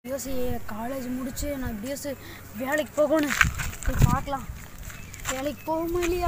யோசி காலேஜ் முடிச்சு நான் எப்படியோசி வேலைக்கு போகணும் போய் பார்க்கலாம் வேலைக்கு போகுமா இல்லையா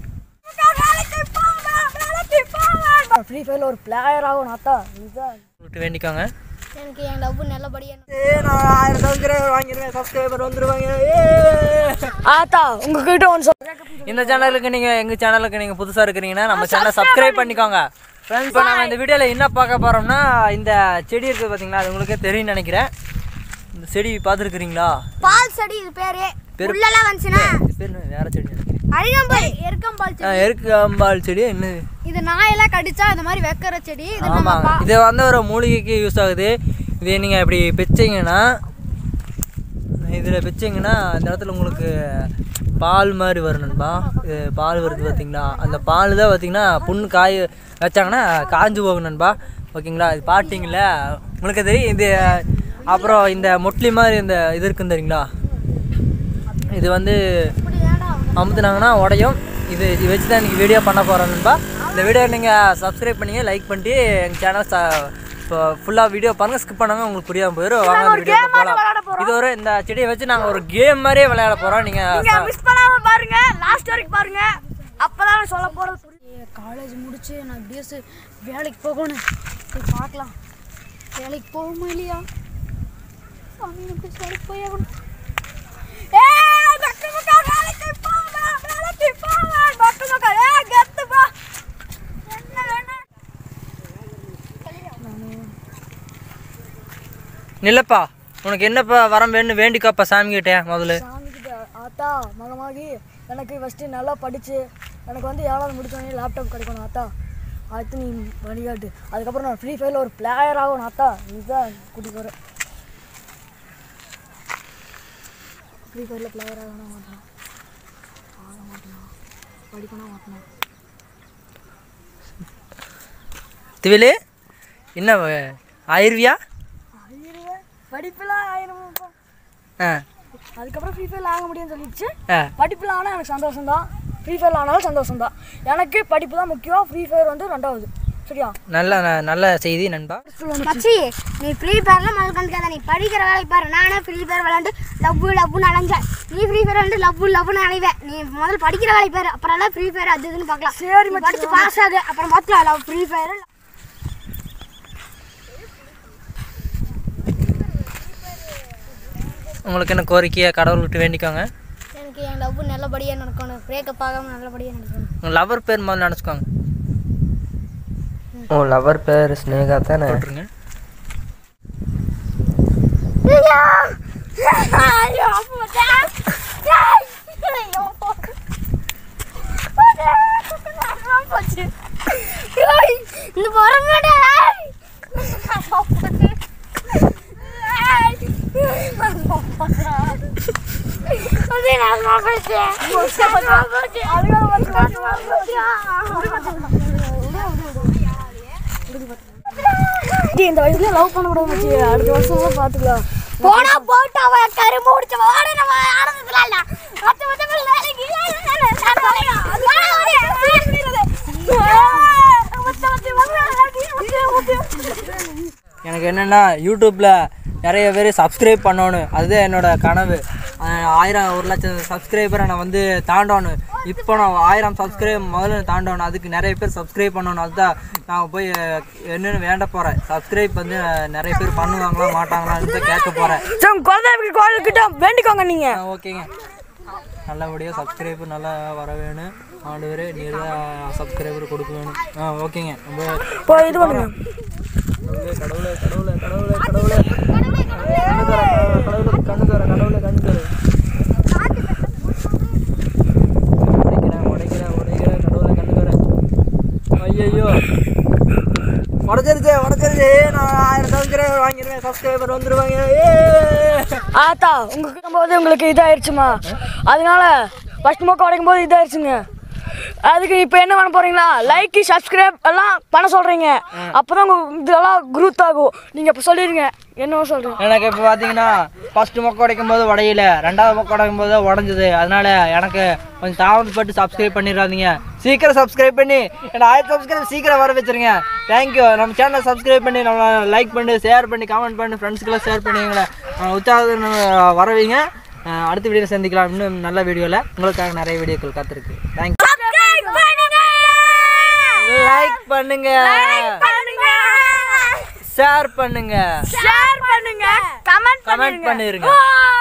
ஃப்ரீ ஃபயரில் ஒரு பிளேயர் ஆகும் அத்தா இதுதான் விட்டு வேண்டிக்கோங்க எனக்கு என் லவ் நல்லபடியாக ஆயிரம் சப்ஸ்கிரைபர் வாங்கிடுவேன் சப்ஸ்கிரைபர் வந்துருவாங்க ஆத்தா உங்ககிட்ட ஒன்று சொல்கிறேன் இந்த சேனலுக்கு நீங்கள் எங்கள் சேனலுக்கு நீங்கள் புதுசாக இருக்கிறீங்கன்னா நம்ம சேனலை சப்ஸ்கிரைப் பண்ணிக்கோங்க ஃப்ரெண்ட்ஸ் இப்போ நம்ம இந்த வீடியோவில் என்ன பார்க்க போகிறோம்னா இந்த செடி இருக்குது பார்த்தீங்களா அது உங்களுக்கே தெரியும்னு நினைக்கிறேன் இந்த செடி பார்த்துருக்குறீங்களா பால் செடி இது பேரு பேரு- உள்ளெல்லாம் வந்துச்சுன்னா இது பேர் என்ன? வேற செடி நினைக்கிறேன் அரிகம்பால் எருக்கம்பால் ஆ, எருக்கம்பால் செடி என்ன இது நாயெல்லாம் கடிச்சா இந்த மாதிரி வைக்கிற செடி இது நம்ம ஆமாங்க இது வந்து ஒரு மூலிகைக்கு யூஸ் ஆகுது இது நீங்கள் இப்படி பிச்சைங்கன்னா இதில் பிச்சைங்கன்னா இந்த இடத்துல உங்களுக்கு பால் மாதிரி வரும் நண்பா இது பால் வருது பார்த்தீங்களா அந்த பால் தான் பார்த்தீங்கன்னா புண்ணு காய வச்சாங்கன்னா காஞ்சு போகும் நண்பா ஓகேங்களா இது பார்த்தீங்களா உங்களுக்கு தெரியும் இது அப்புறம் இந்த மொட்லி மாதிரி இந்த இது இருக்குன்னு தெரியுங்களா இது வந்து அமுத்துனாங்கன்னா உடையும் இது இது வச்சு தான் இன்றைக்கி வீடியோ பண்ண போகிறோம் நண்பா இந்த வீடியோ நீங்கள் சப்ஸ்கிரைப் பண்ணி லைக் பண்ணிட்டு எங்கள் சேனல் ச இப்போ ஃபுல்லாக வீடியோ பாருங்கள் ஸ்கிப் பண்ணாங்க உங்களுக்கு புரியாமல் போயிடும் வாங்க வீடியோ போகலாம் இது ஒரு இந்த செடியை வச்சு நாங்கள் ஒரு கேம் மாதிரியே விளையாட போகிறோம் நீங்கள் மிஸ் பண்ணாம பாருங்க லாஸ்ட் வரைக்கும் பாருங்க அப்பதான் சொல்ல போறது காலேஜ் முடிச்சு நான் எப்படியோசி வேலைக்கு போகணும் போய் பார்க்கலாம் வேலைக்கு போகுமா இல்லையா அவங்க போய் வேலைக்கு போய் ஆகணும் ஏய் பக்கு மக்கா வேலைக்கு போங்க வேலைக்கு போங்க பக்கு மக்கா ஏய் கத்து பா என்ன வேணும் நில்லப்பா உனக்கு என்னப்பா வரம் வேணும் வேண்டிக்காப்பா சாமி கிட்டே முதல்ல சாமிக்கிட்ட ஆத்தா மகமாகி எனக்கு ஃபஸ்ட்டு நல்லா படித்து எனக்கு வந்து ஏழாவது முடிச்சோடனே லேப்டாப் கிடைக்கணும் ஆத்தா அடுத்து நீ வழிகாட்டு அதுக்கப்புறம் நான் ஃப்ரீ ஃபயரில் ஒரு பிளேயர் ஆகணும் ஆத்தா இதுதான் கூட்டி போகிறேன் ஃப்ரீ ஃபயரில் பிளேயர் ஆகணும் மாட்டேன் ஆக மாட்டேனா படிக்கணும் மாட்டேனா திவிலு என்ன வ- ஆயிருவியா ஆயிரம் படிப்பெல்லாம் ஆயிரம் ஆ அதுக்கப்புறம் ஃப்ரீ ஃபயரில் ஆக முடியும்னு சொல்லிடுச்சு ஆ படிப்பில் ஆனால் எனக்கு சந்தோஷம் தான் ஃப்ரீ ஃபயரில் ஆனாலும் சந்தோஷம் தான் எனக்கு படிப்பு தான் முக்கியம் ஃப்ரீ ஃபயர் வந்து ரெண்டாவது சரியா நல்ல ந- நல்ல செய்தி நண்பா மச்சி நீ ஃப்ரீ ஃபயர்ல முதல் கண்டுக்காத நீ படிக்கிற வேலைக்கு பாரு நானே ஃப்ரீ ஃபயர் விளாண்டு லவ் லவ்னு அலைஞ்சேன் நீ ஃப்ரீ ஃபயர் வந்து லவ் லவ்னு அலைவேன் நீ முதல்ல படிக்கிற வேலைக்கு பாரு அப்புறம் எல்லாம் ஃப்ரீ ஃபயர் அது இதுன்னு பார்க்கலாம் சரி நீ படிச்சு பாஸ் ஆகு அப்புறம் பார்த்துக்கலாம் லவ் ஃப்ரீ ஃபயர் உங்களுக்கு என்ன கோரிக்கையை கடவுள் விட்டு வேண்டிக்கோங்க எனக்கு என் லவ் நல்லபடியாக நடக்கணும் பிரேக்கப் ஆகாமல் நல்லபடியாக நடக்கணும் உங்கள் லவர் பேர் முதல்ல நினச்சிக்கோங்க உன் லவர் பேர் ஸ்னேகா தானே போட்டுருங்க இந்த பொறங்கடா டேய், இந்த வயசுல லவ் பண்ண கூடாது மச்சி அடுத்த வருஷம் தான் பாத்துக்கலாம் போனா போட்டு அவ கரு முடிச்ச வாட நம்ம ஆனந்தத்துல இல்ல மத்த மத்த வேலைக்கு எனக்கு என்னென்னா யூடியூப்பில் நிறைய பேர் சப்ஸ்கிரைப் பண்ணணும் அதுதான் என்னோட கனவு அஹ் ஆயிரம் ஒரு லட்சம் சப்ஸ்கிரைபரை நான் வந்து தாண்டணும் இப்போ நான் ஆயிரம் சப்ஸ்கிரைப் முதல்ல தாண்டணும் அதுக்கு நிறைய பேர் சப்ஸ்கிரைப் பண்ணணும் அதுதான் நான் போய் அஹ், என்னன்னு வேண்ட போகிறேன் சப்ஸ்கிரைப் வந்து அஹ், நிறைய பேர் பண்ணுவாங்களா மாட்டாங்களான்னு தான் கேட்க போகிறேன் சரி குழந்தை கோயில்கிட்ட வேண்டிக்கோங்க நீங்க ஓகேங்க நல்லபடியாக சப்ஸ்கிரைபர் நல்லா வர வேணும் ஆண்டவரே நிறையா சப்ஸ்கிரைபர் கொடுக்க வேணும் ஆ ஓகேங்க ரொம்ப இப்போ இது பண்ணுங்க கடவுளே கடவுளே கடவுளே கடவுளே கடவுளே கண்ணு தர கடவுளே கண்ணு தர கடவுளே கண்ணு தர உடைக்கிறேன் உடைக்கிறேன் உடைக்கிறேன் கடவுளே கண்ணு தர ஐயோ உடச்சிருச்சு உடச்சிருச்சு நான் ஆயிரம் சப்ஸ்கிரைபர் வாங்கிடுவேன் சப்ஸ்கிரைபர் வந்துருவாங்க ஏ ஆத்தா உங்களுக்கு போது உங்களுக்கு இதாயிருச்சுமா அதனால ஃபர்ஸ்ட் மொக்க உடைக்கும் போது இதாயிருச்சுங்க அதுக்கு இப்போ என்ன பண்ண போறீங்களா லைக் சப்ஸ்கிரைப் எல்லாம் பண்ண சொல்றீங்க அப்பதான் உங்க இதெல்லாம் குரூத் ஆகும் நீங்க இப்போ சொல்லிடுங்க என்னவோ சொல்றேன் எனக்கு இப்போ பார்த்தீங்கன்னா ஃபர்ஸ்ட் மொக்க உடைக்கும் போது உடையல ரெண்டாவது மொக்க உடைக்கும் போது உடஞ்சது அதனால எனக்கு கொஞ்சம் தாமதப்பட்டு சப்ஸ்கிரைப் பண்ணிடாதீங்க சீக்கிரம் சப்ஸ்கிரைப் பண்ணி என்ன ஆயிரம் சப்ஸ்கிரைப் சீக்கிரம் வர வச்சிருங்க தேங்க்யூ நம்ம சேனலை சப்ஸ்கிரைப் பண்ணி நம்ம லைக் பண்ணி ஷேர் பண்ணி கமெண்ட் பண்ணி ஃப்ரெண்ட்ஸ்க்கெல்லாம் ஷேர் பண்ணி எங்களை அஹ், உற்சாகம் வரவைங்க அஹ், அடுத்த வீடியோவில் சந்திக்கலாம் இன்னும் நல்ல வீடியோவில் உங்களுக்காக நிறைய வீடியோக்கள் காத்திருக்கு தேங்க்யூ லைக் பண்ணுங்க ஷேர் பண்ணுங்க ஷேர் பண்ணுங்க கமெண்ட் கமெண்ட் பண்ணிருங்க பண்ணுங்க